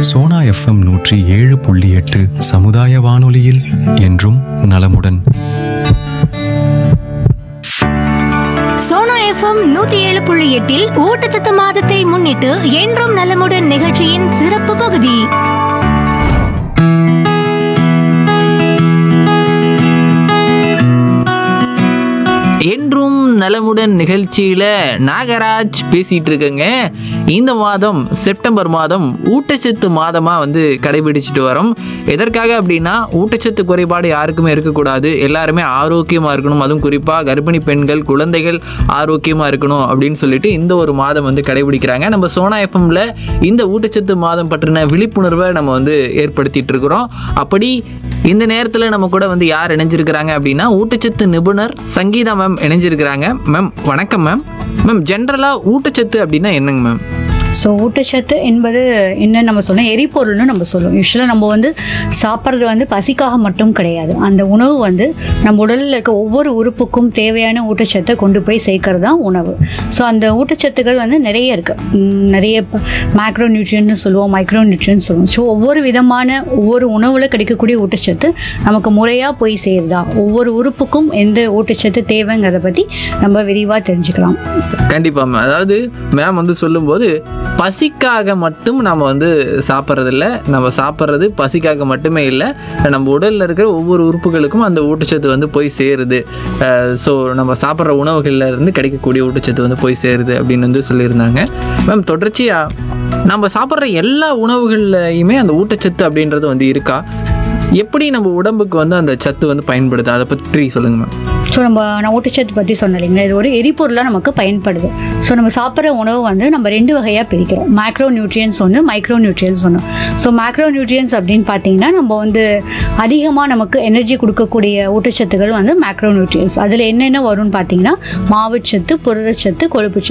Sona FM நூற்றி ஏழு புள்ளி எட்டு சமுதாய வானொலியில் என்றும் நலமுடன் சோனா எஃப்எம் நூத்தி ஏழு புள்ளி எட்டில் ஊட்டச்சத்து மாதத்தை முன்னிட்டு என்றும் நலமுடன் நிகழ்ச்சியின் சிறப்பு பகுதி என்றும் நலமுடன் நிகழ்ச்சியில் நாகராஜ் பேசிகிட்டு இருக்கேங்க இந்த மாதம் செப்டம்பர் மாதம் ஊட்டச்சத்து மாதமாக வந்து கடைபிடிச்சிட்டு வரோம் எதற்காக அப்படின்னா ஊட்டச்சத்து குறைபாடு யாருக்குமே இருக்கக்கூடாது எல்லாருமே ஆரோக்கியமாக இருக்கணும் அதுவும் குறிப்பாக கர்ப்பிணி பெண்கள் குழந்தைகள் ஆரோக்கியமாக இருக்கணும் அப்படின்னு சொல்லிட்டு இந்த ஒரு மாதம் வந்து கடைபிடிக்கிறாங்க நம்ம சோனா எஃப்எம்ல இந்த ஊட்டச்சத்து மாதம் பற்றின விழிப்புணர்வை நம்ம வந்து ஏற்படுத்திட்டு இருக்கிறோம் அப்படி இந்த நேரத்தில் நம்ம கூட வந்து யார் இணைஞ்சிருக்கிறாங்க அப்படின்னா ஊட்டச்சத்து நிபுணர் சங்கீதா மேம் இணைஞ்சிருக்கிறாங்க மேம் வணக்கம் மேம் மேம் ஜென்ரலாக ஊட்டச்சத்து அப்படின்னா என்னங்க மேம் ஸோ ஊட்டச்சத்து என்பது என்ன நம்ம சொல்லணும் எரிபொருள்னு நம்ம சொல்லுவோம் யூஸ்வலாக நம்ம வந்து சாப்பிட்றது வந்து பசிக்காக மட்டும் கிடையாது அந்த உணவு வந்து நம்ம உடலில் இருக்க ஒவ்வொரு உறுப்புக்கும் தேவையான ஊட்டச்சத்தை கொண்டு போய் சேர்க்கறது தான் உணவு ஸோ அந்த ஊட்டச்சத்துக்கள் வந்து நிறைய இருக்குது நிறைய மேக்ரோ நியூட்ரியன்ட்னு சொல்லுவோம் மைக்ரோ நியூட்ரியன் சொல்லுவோம் ஸோ ஒவ்வொரு விதமான ஒவ்வொரு உணவில் கிடைக்கக்கூடிய ஊட்டச்சத்து நமக்கு முறையாக போய் சேருதா ஒவ்வொரு உறுப்புக்கும் எந்த ஊட்டச்சத்து தேவைங்கிறத பற்றி நம்ம விரிவாக தெரிஞ்சுக்கலாம் கண்டிப்பாக மேம் அதாவது மேம் வந்து சொல்லும்போது பசிக்காக மட்டும் நம்ம வந்து சாப்பிட்றதில்ல நம்ம சாப்பிட்றது பசிக்காக மட்டுமே இல்லை நம்ம உடலில் இருக்கிற ஒவ்வொரு உறுப்புகளுக்கும் அந்த ஊட்டச்சத்து வந்து போய் சேருது ஸோ நம்ம சாப்பிட்ற உணவுகள்ல இருந்து கிடைக்கக்கூடிய ஊட்டச்சத்து வந்து போய் சேருது அப்படின்னு வந்து சொல்லியிருந்தாங்க மேம் தொடர்ச்சியாக நம்ம சாப்பிட்ற எல்லா உணவுகள்லையுமே அந்த ஊட்டச்சத்து அப்படின்றது வந்து இருக்கா எப்படி நம்ம உடம்புக்கு வந்து அந்த சத்து வந்து பயன்படுது அதை பற்றி சொல்லுங்க மேம் ஸோ நம்ம நான் ஊட்டச்சத்து பற்றி சொன்னேன் இல்லைங்களா இது ஒரு எரிபொருளாக நமக்கு பயன்படுது ஸோ நம்ம சாப்பிட்ற உணவு வந்து நம்ம ரெண்டு வகையாக பிரிக்கிறோம் மேக்ரோ நியூட்ரியன்ஸ் ஒன்று மைக்ரோ நியூட்ரியன்ஸ் ஒன்று ஸோ மேக்ரோ நியூட்ரியன்ஸ் அப்படின்னு பார்த்தீங்கன்னா நம்ம வந்து அதிகமாக நமக்கு எனர்ஜி கொடுக்கக்கூடிய ஊட்டச்சத்துகள் வந்து மேக்ரோ நியூட்ரியன்ஸ் அதில் என்னென்ன வரும்னு பார்த்தீங்கன்னா மாவுச்சத்து புரதச்சத்து கொழுப்புச்சத்து